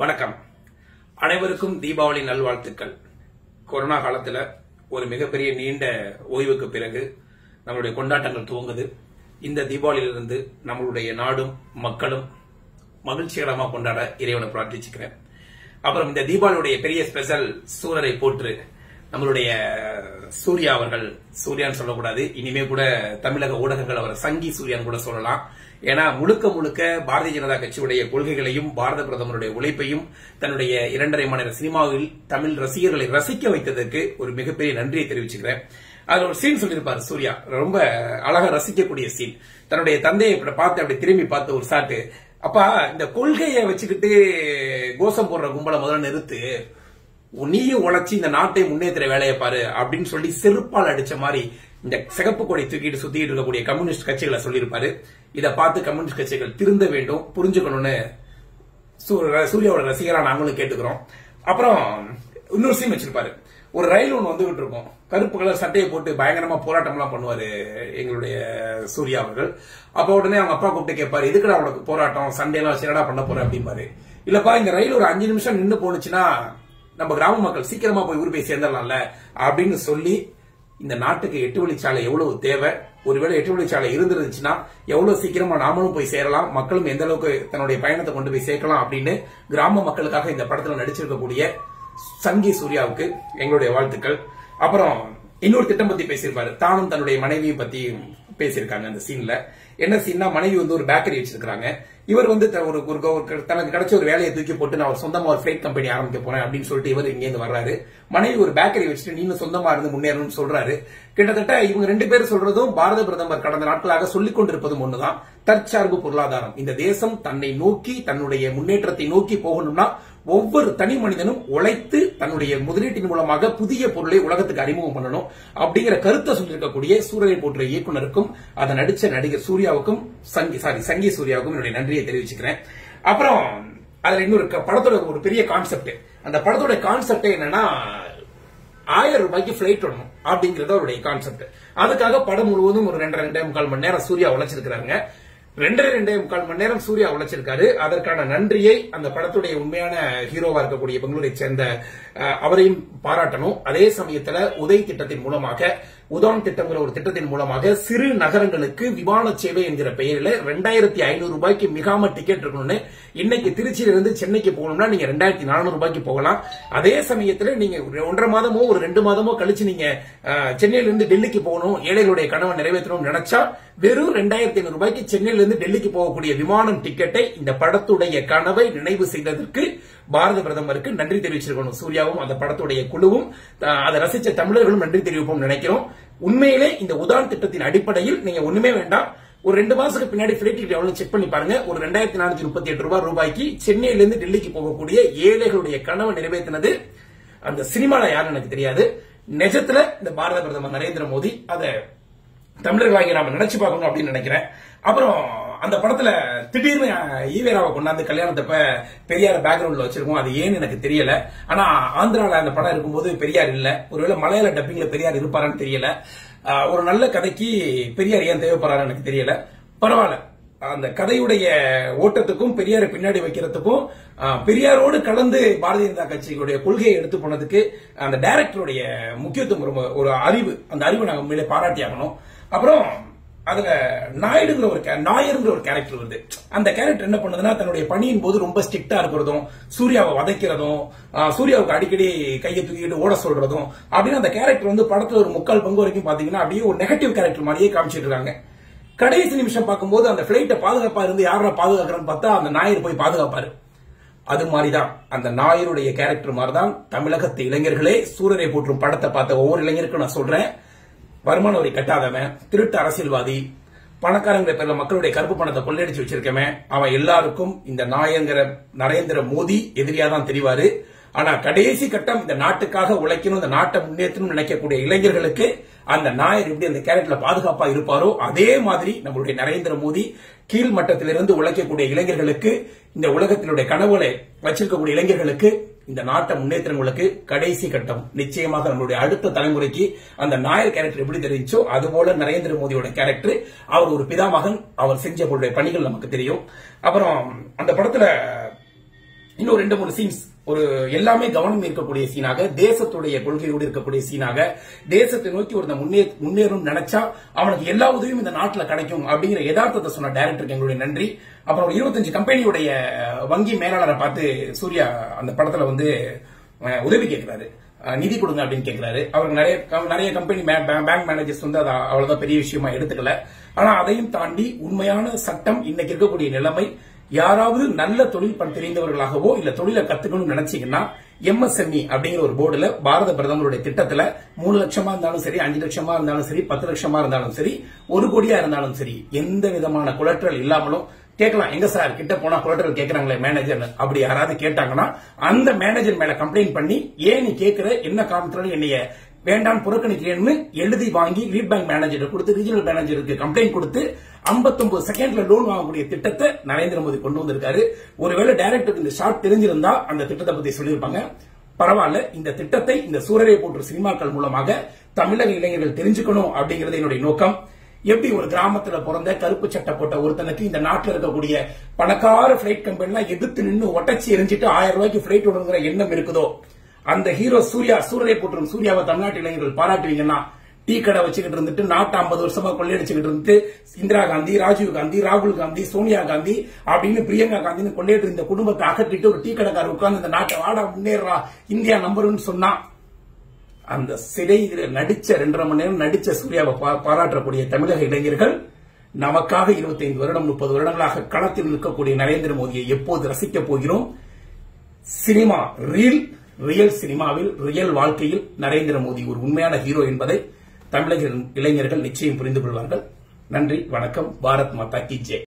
வணக்கம் அனைவருக்கும் தீபாவளி நல்வாழ்த்துக்கள் கொரோனா காலத்துல ஒரு மிகப்பெரிய நீண்ட ஓய்வுக்கு பிறகு நம்மளுடைய கொண்டாட்டங்கள் துவங்குது இந்த தீபாவளியிலிருந்து நம்மளுடைய நாடும் மக்களும் மகிழ்ச்சிகரமா கொண்டாட இறைவனை பிரார்த்திச்சுக்கிறேன் அப்புறம் இந்த தீபாவளியுடைய பெரிய ஸ்பெஷல் சூரரை போற்று நம்மளுடைய சூர்யா அவர்கள் சூர்யான்னு சொல்லக்கூடாது இனிமே கூட தமிழக ஊடகங்கள் அவர் சங்கி சூர்யான்னு கூட சொல்லலாம் ஏன்னா முழுக்க முழுக்க பாரதிய ஜனதா கட்சியுடைய கொள்கைகளையும் பாரத பிரதமருடைய உழைப்பையும் தன்னுடைய இரண்டரை மணி நேர சினிமாவில் தமிழ் ரசிகர்களை ரசிக்க வைத்ததற்கு ஒரு மிகப்பெரிய நன்றியை தெரிவிச்சுக்கிறேன் அதுல ஒரு சீன் சொல்லியிருப்பாரு சூர்யா ரொம்ப அழகா ரசிக்கக்கூடிய சீன் தன்னுடைய தந்தையை இப்படி பார்த்து அப்படி திரும்பி பார்த்து ஒரு சாட்டு அப்பா இந்த கொள்கையை வச்சுக்கிட்டு கோஷம் போடுற கும்பலை முதல்ல நிறுத்து நீயும் உழைச்சி இந்த நாட்டை முன்னேற்ற வேலையை பாரு அப்படின்னு சொல்லி செருப்பால் அடிச்ச மாதிரி இந்த சிகப்பு கொடி தூக்கிட்டு சுத்திட்டு இருக்கக்கூடிய கம்யூனிஸ்ட் கட்சிகளை சொல்லியிருப்பாரு இதை பார்த்து கம்யூனிஸ்ட் கட்சிகள் திருந்த வேண்டும் புரிஞ்சுக்கணும்னு சூ- சூர்யாவோட ரசிகரா நாங்களும் கேட்டுக்கிறோம் அப்புறம் இன்னொரு சீன் வச்சிருப்பாரு ஒரு ரயில் ஒன்று வந்துகிட்டு இருக்கும் கருப்பு கலர் சட்டையை போட்டு பயங்கரமா போராட்டம் எல்லாம் பண்ணுவாரு எங்களுடைய சூர்யா அவர்கள் அப்ப உடனே அவங்க அப்பா கூப்பிட்டு கேட்பாரு எதுக்குடா உனக்கு போராட்டம் சண்டே எல்லாம் சிறடா பண்ண போற அப்படிம்பாரு இல்லப்பா இந்த ரயில் ஒரு அஞ்சு நிமிஷம் நின்னு போனுச்சுன்னா நம்ம கிராம மக்கள் சீக்கிரமா போய் ஊர் போய் சேர்ந்துடலாம்ல அப்படின்னு சொல்லி இந்த நாட்டுக்கு எட்டு வழிச்சாலை எவ்வளவு தேவை ஒருவேளை எட்டு வழிச்சாலை இருந்துருந்துச்சுன்னா எவ்வளவு சீக்கிரமா நாமளும் போய் சேரலாம் மக்களும் எந்த அளவுக்கு தன்னுடைய பயணத்தை கொண்டு போய் சேர்க்கலாம் அப்படின்னு கிராம மக்களுக்காக இந்த படத்துல நடிச்சிருக்கக்கூடிய சங்கி சூர்யாவுக்கு எங்களுடைய வாழ்த்துக்கள் அப்புறம் இன்னொரு திட்டம் பத்தி பேசியிருப்பாரு தானும் தன்னுடைய மனைவியை பத்தி பேசியிருக்காங்க அந்த சீன்ல என்ன சீன்னா மனைவி வந்து ஒரு பேக்கரி வச்சிருக்காங்க இவர் வந்து த- ஒரு ஒரு ஒரு தனக்கு கிடைச்ச ஒரு வேலையை தூக்கி போட்டு நான் ஒரு சொந்தமா ஒரு ஃபிளைட் கம்பெனி ஆரம்பிக்க போறேன் அப்படின்னு சொல்லிட்டு இவர் இங்க இருந்து வர்றாரு மனைவி ஒரு பேக்கரி வச்சுட்டு நீங்க சொந்தமா இருந்து முன்னேறணும்னு சொல்றாரு கிட்டத்தட்ட இவங்க ரெண்டு பேரும் சொல்றதும் பாரத பிரதமர் கடந்த நாட்களாக சொல்லிக் கொண்டிருப்பதும் ஒண்ணுதான் தற்சார்பு பொருளாதாரம் இந்த தேசம் தன்னை நோக்கி தன்னுடைய முன்னேற்றத்தை நோக்கி போகணும்னா ஒவ்வொரு தனி மனிதனும் உழைத்து தன்னுடைய முதலீட்டின் மூலமாக புதிய பொருளை உலகத்துக்கு அறிமுகம் பண்ணணும் அப்படிங்கிற கருத்தை சொல்லியிருக்கக்கூடிய சூரியனை போன்ற இயக்குனருக்கும் அதை நடிச்ச நடிகர் சூர்யாவுக்கும் சங்கி சாரி சங்கி சூர்யாவுக்கும் என்னுடைய நன்றியை தெரிவிச்சுக்கிறேன் அப்புறம் அதுல இன்னொரு க- படத்தோட ஒரு பெரிய கான்செப்ட் அந்த படத்தோட கான்செப்ட் என்னன்னா ஆயிரம் ரூபாய்க்கு பிளைட் வரணும் அப்படிங்கறது அவருடைய கான்செப்ட் அதுக்காக படம் முழுவதும் ஒரு ரெண்டரை ரெண்டே முக்கால் மணி நேரம் சூர்யா உழைச்சிருக்காங்க ரெண்டரை ரெண்டே முக்கால் மணி நேரம் சூர்யா உழைச்சிருக்காரு அதற்கான நன்றியை அந்த படத்துடைய உண்மையான ஹீரோவா இருக்கக்கூடிய பெங்களூரை சேர்ந்த அஹ், அவரையும் பாராட்டணும் அதே சமயத்துல உதய் திட்டத்தின் மூலமாக உதான் திட்டங்கிற ஒரு திட்டத்தின் மூலமாக சிறு நகரங்களுக்கு விமான சேவை என்கிற பெயரில் ரெண்டாயிரத்தி ஐநூறு ரூபாய்க்கு மிகாம டிக்கெட் இருக்கணும்னு இன்னைக்கு திருச்சியில இருந்து சென்னைக்கு போகணும்னா நீங்க ரெண்டாயிரத்தி நானூறு ரூபாய்க்கு போகலாம் அதே சமயத்துல நீங்க ஒரு ஒன்றரை மாதமோ ஒரு ரெண்டு மாதமோ கழிச்சு நீங்க அஹ், சென்னையில இருந்து டெல்லிக்கு போகணும் ஏழைகளுடைய கனவை நிறைவேற்றணும்னு நினைச்சா வெறும் ரெண்டாயிரத்தி ஐநூறு ரூபாய்க்கு சென்னையில இருந்து டெல்லிக்கு போகக்கூடிய விமானம் டிக்கெட்டை இந்த படத்துடைய கனவை நினைவு செய்ததற்கு பாரத பிரதமருக்கு நன்றி தெரிவிச்சிருக்கணும் சூர்யாவும் அந்த படத்துடைய குழுவும் அஹ், அதை ரசிச்ச தமிழர்களும் நன்றி தெரிவிப்போம் நினைக்கிறோம் உண்மையிலே இந்த உதான் திட்டத்தின் அடிப்படையில் நீங்க ஒண்ணுமே வேண்டாம் ஒரு ரெண்டு மாசத்துக்கு பின்னாடி பிளைட் டிக்கெட் எவ்வளவு செக் பண்ணி பாருங்க ஒரு ரெண்டாயிரத்தி நானூத்தி முப்பத்தி எட்டு ரூபாய் ரூபாய்க்கு சென்னையில இருந்து டெல்லிக்கு போகக்கூடிய ஏழைகளுடைய கனவை நிறைவேற்றினது அந்த சினிமால யாருன்னு எனக்கு தெரியாது நிஜத்துல இந்த பாரத பிரதமர் நரேந்திர மோடி அதை தமிழர்களாகி நாம நினைச்சு பார்க்கணும் அப்படின்னு நினைக்கிறேன் அப்புறம் அந்த படத்துல திடீர்னு ஈவேராவை கொண்டாந்து கல்யாணத்தப்ப பெரியார் பேக்ரவுண்ட்ல வச்சிருக்கோம் அது ஏன்னு எனக்கு தெரியல ஆனா ஆந்திரால அந்த படம் இருக்கும்போது பெரியார் இல்ல ஒருவேளை மலையாள டப்பிங்ல பெரியார் இருப்பாரான்னு தெரியல ஆஹ் ஒரு நல்ல கதைக்கு பெரியார் ஏன் தேவைப்படுறாரு எனக்கு தெரியல பரவாயில்ல அந்த கதையுடைய ஓட்டத்துக்கும் பெரியாரை பின்னாடி வைக்கிறதுக்கும் ஆஹ், பெரியாரோடு கலந்து பாரதிய ஜனதா கட்சிகளுடைய கொள்கையை எடுத்து போனதுக்கு அந்த டைரக்டருடைய முக்கியத்துவம் ரொம்ப ஒரு அறிவு அந்த அறிவை நாங்க உண்மையிலே பாராட்டி ஆகணும் அப்புறம் அதுல நாயுடுங்கிற ஒரு கே- நாயருங்கிற ஒரு கேரக்டர் வருது அந்த கேரக்டர் என்ன பண்ணுதுன்னா தன்னுடைய பணியின் போது ரொம்ப ஸ்ட்ரிக்டா இருக்கிறதும் சூர்யாவை வதைக்கிறதும் ஆஹ், சூர்யாவுக்கு அடிக்கடி கையை தூக்கிட்டு ஓட சொல்றதும் அப்படின்னு அந்த கேரக்டர் வந்து படத்துல ஒரு முக்கால் பங்கு வரைக்கும் பாத்தீங்கன்னா அப்படியே ஒரு நெகட்டிவ் கேரக்டர் மாதிரியே காமிச்சிட்டு இருக்காங்க கடைசி நிமிஷம் பார்க்கும்போது அந்த பிளைட்டை பாதுகாப்பா இருந்து யாரா பாதுகாக்கிறன்னு பார்த்தா அந்த நாயர் போய் பாதுகாப்பாரு அது மாதிரிதான் அந்த நாயருடைய கேரக்டர் மாதிரிதான் தமிழகத்து இளைஞர்களே சூரரை போற்றும் படத்தை பார்த்த ஒவ்வொரு இளைஞருக்கும் நான் சொல்றேன் வருமான வரி கட்டாதவன் திருட்டு அரசியல்வாதி பணக்காரங்கிற பேர்ல மக்களுடைய கருப்பு பணத்தை கொள்ளையடிச்சு வச்சிருக்கவன் அவன் எல்லாருக்கும் இந்த நாயங்கிற நரேந்திர மோடி எதிரியா தான் தெரிவாரு ஆனா கடைசி கட்டம் இந்த நாட்டுக்காக உழைக்கணும் இந்த நாட்டை முன்னேற்றணும் நினைக்கக்கூடிய இளைஞர்களுக்கு அந்த நாயர் எப்படி அந்த கேரக்டர்ல பாதுகாப்பா இருப்பாரோ அதே மாதிரி நம்மளுடைய நரேந்திர மோடி கீழ் மட்டத்திலிருந்து உழைக்கக்கூடிய இளைஞர்களுக்கு இந்த உலகத்தினுடைய கனவுகளை வச்சிருக்கக்கூடிய இளைஞர்களுக்கு இந்த நாட்டை முன்னேற்றங்களுக்கு கடைசி கட்டம் நிச்சயமாக நம்மளுடைய அடுத்த தலைமுறைக்கு அந்த நாயர் கேரக்டர் எப்படி தெரிஞ்சோ அதுபோல நரேந்திர மோடியோட கேரக்டர் அவர் ஒரு பிதாமகன் அவர் செஞ்ச அவருடைய பணிகள் நமக்கு தெரியும் அப்புறம் அந்த படத்துல இன்னும் ரெண்டு மூணு சீன்ஸ் ஒரு எல்லாமே கவனம் இருக்கக்கூடிய சீனாக தேசத்துடைய கொள்கையோடு இருக்கக்கூடிய சீனாக தேசத்தை நோக்கி ஒரு முன்னே முன்னேறும் நினைச்சா அவனுக்கு எல்லா உதவியும் இந்த நாட்டுல கிடைக்கும் அப்படிங்கிற யதார்த்தத்தை சொன்ன டைரக்டருக்கு எங்களுடைய நன்றி அப்புறம் ஒரு இருபத்தஞ்சு கம்பெனியுடைய வங்கி மேலாளரை பார்த்து சூர்யா அந்த படத்துல வந்து அஹ், உதவி கேட்கிறாரு அஹ், நிதி கொடுங்க அப்படின்னு கேட்கிறாரு அவருக்கு நிறைய நிறைய கம்பெனி பேங்க் மேனேஜர்ஸ் வந்து அதை அவ்வளவுதான் பெரிய விஷயமா எடுத்துக்கல ஆனா அதையும் தாண்டி உண்மையான சட்டம் இன்னைக்கு இருக்கக்கூடிய நிலைமை யாராவது நல்ல தொழில் பண்ண தெரிந்தவர்களாகவோ இல்ல தொழிலை கத்துக்கணும்னு நினைச்சீங்கன்னா எம்எஸ்எம்இ அப்படிங்கிற ஒரு போர்டுல பாரத பிரதமருடைய திட்டத்துல மூணு லட்சமா இருந்தாலும் சரி அஞ்சு லட்சமா இருந்தாலும் சரி பத்து லட்சமா இருந்தாலும் சரி ஒரு கோடியா இருந்தாலும் சரி எந்த விதமான குலற்றல் இல்லாமலும் கேட்கலாம் எங்க சார் கிட்ட போனா குலற்றல் கேட்கறாங்களே மேனேஜர் அப்படி யாராவது கேட்டாங்கன்னா அந்த மேனேஜர் மேல கம்ப்ளைண்ட் பண்ணி ஏன் நீ கேட்கிற என்ன காரணத்துல என்னைய வேண்டாம் புறக்கணிக்கிறேன்னு எழுதி வாங்கி லீட் பேங்க் மேனேஜர் கொடுத்து ரீஜனல் மேனேஜருக்கு கம்ப்ளைண்ட் கொடுத்து 59 செகண்ட்ல லோன் வாங்கக்கூடிய திட்டத்தை நரேந்திர மோடி கொண்டு வந்திருக்காரு ஒருவேளை டைரக்டருக்கு இந்த ஷார்ட் தெரிஞ்சிருந்தா அந்த திட்டத்தை பத்தி சொல்லியிருப்பாங்க பரவாயில்ல இந்த திட்டத்தை இந்த சூரரை போன்ற சினிமாக்கள் மூலமாக தமிழக இளைஞர்கள் தெரிஞ்சுக்கணும் அப்படிங்கறது என்னுடைய நோக்கம் எப்படி ஒரு கிராமத்துல பிறந்த கருப்பு சட்டை போட்ட ஒருத்தனுக்கு இந்த நாட்டுல இருக்கக்கூடிய பணக்கார பிளைட் கம்பெனிலாம் எதிர்த்து நின்று ஒட்டச்சி எரிஞ்சிட்டு ஆயிரம் ரூபாய்க்கு பிளைட் விடுங்கிற எண்ணம் இருக்குதோ அந்த ஹீரோ சூர்யா சூரரை போற்றும் சூர்யாவை தமிழ்நாட்டு இளைஞர்கள் பாராட்டுவீங்கன்னா டீ கடை வச்சுக்கிட்டு இருந்துட்டு நாட்டு ஐம்பது வருஷமா கொள்ளையடிச்சுக்கிட்டு இருந்துட்டு இந்திரா காந்தி ராஜீவ் காந்தி ராகுல் காந்தி சோனியா காந்தி அப்படின்னு பிரியங்கா காந்தின்னு கொள்ளையிட்டு இந்த குடும்பத்தை அகற்றிட்டு ஒரு டீ கடைக்காரர் உட்கார்ந்து இந்த நாட்டை வாடா முன்னேறா இந்தியா நம்பருன்னு சொன்னா அந்த சிறையில நடிச்ச ரெண்டரை மணி நேரம் நடிச்ச சூர்யாவை பா- பாராட்டக்கூடிய தமிழக இளைஞர்கள் நமக்காக 25 வருடம் முப்பது வருடங்களாக களத்தில் நிற்கக்கூடிய நரேந்திர மோடியை எப்போது ரசிக்கப் போகிறோம் சினிமா ரியல் ரியல் சினிமாவில் ரியல் வாழ்க்கையில் நரேந்திர மோடி ஒரு உண்மையான ஹீரோ என்பதை தமிழக இளைஞர்கள் நிச்சயம் புரிந்து கொள்வார்கள் நன்றி வணக்கம் பாரத் மாதா கி ஜெய்